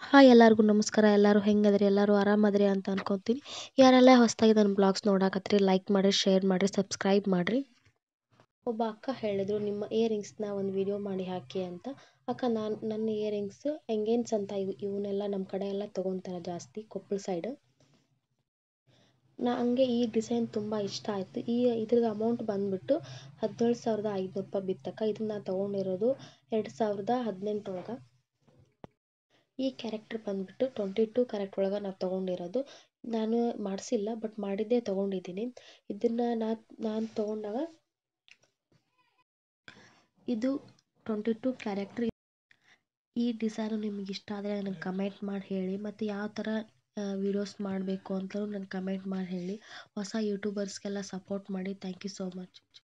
hi ಎಲ್ಲರಿಗೂ ನಮಸ್ಕಾರ ಎಲ್ಲರೂ ಹೆಂಗದ್ರಿ ಎಲ್ಲರೂ ಆರಾಮದ್ರಿ ಅಂತ ಅನ್ಕೊತೀನಿ ಯಾರೆಲ್ಲ ಹೊಸದಾಗಿ ನನ್ನ ಬ್ಲಾಗ್ಸ್ ನೋಡಾಕತ್ರಿ ಲೈಕ್ ಮಾಡಿರಿ ಶೇರ್ ಮಾಡಿರಿ ಸಬ್ಸ್ಕ್ರೈಬ್ ಮಾಡಿರಿ ಒಬ್ಬ ಅಕ್ಕ ಹೇಳಿದರು ನಿಮ್ಮ ಇಯರಿಂಗ್ಸ್ನ ಒಂದು ವಿಡಿಯೋ ಮಾಡಿ ಹಾಕಿ ಅಂತ ಅಕ್ಕ ನಾನು ನನ್ನ ಇಯರಿಂಗ್ಸ್ ಎಂಗೇನ್ಸ್ ಅಂತ ಇವು ಇವನ್ನೆಲ್ಲ ನಮ್ಮ ಕಡೆ ಎಲ್ಲ ತೊಗೊತಾರೆ ಜಾಸ್ತಿ ಕೊಪ್ಪಳ ಸೈಡ್ ನಾ ಹಂಗೆ ಈ ಡಿಸೈನ್ ತುಂಬ ಇಷ್ಟ ಆಯಿತು ಈ ಇದ್ರದ್ದು ಅಮೌಂಟ್ ಬಂದುಬಿಟ್ಟು ಹದಿನೇಳು ಸಾವಿರದ ಐದುನೂರು ರೂಪಾಯಿ ಬಿತ್ತಕ್ಕ ಇದನ್ನ ನಾನು ತೊಗೊಂಡಿರೋದು ಎರಡು ಸಾವಿರದ ಹದಿನೆಂಟರೊಳಗೆ ಈ ಕ್ಯಾರೆಕ್ಟರ್ ಬಂದುಬಿಟ್ಟು ಟ್ವೆಂಟಿ ಟೂ ಕ್ಯಾರೆಕ್ಟರ್ ಒಳಗೆ ನಾವು ತೊಗೊಂಡಿರೋದು ನಾನು ಮಾಡಿಸಿಲ್ಲ ಬಟ್ ಮಾಡಿದ್ದೇ ತೊಗೊಂಡಿದ್ದೀನಿ ಇದನ್ನು ನಾ ನಾನು ತೊಗೊಂಡಾಗ ಇದು ಟ್ವೆಂಟಿ ಟೂ ಕ್ಯಾರೆಕ್ಟರ್ ಈ ಡಿಸೈನು ನಿಮಗೆ ಇಷ್ಟ ಆದರೆ ನನಗೆ ಕಮೆಂಟ್ ಮಾಡಿ ಹೇಳಿ ಮತ್ತು ಯಾವ ಥರ ವೀಡಿಯೋಸ್ ಮಾಡಬೇಕು ಅಂತಲೂ ನನಗೆ ಕಮೆಂಟ್ ಮಾಡಿ ಹೇಳಿ ಹೊಸ ಯೂಟ್ಯೂಬರ್ಸ್ಗೆಲ್ಲ ಸಪೋರ್ಟ್ ಮಾಡಿ ಥ್ಯಾಂಕ್ ಯು ಸೋ ಮಚ್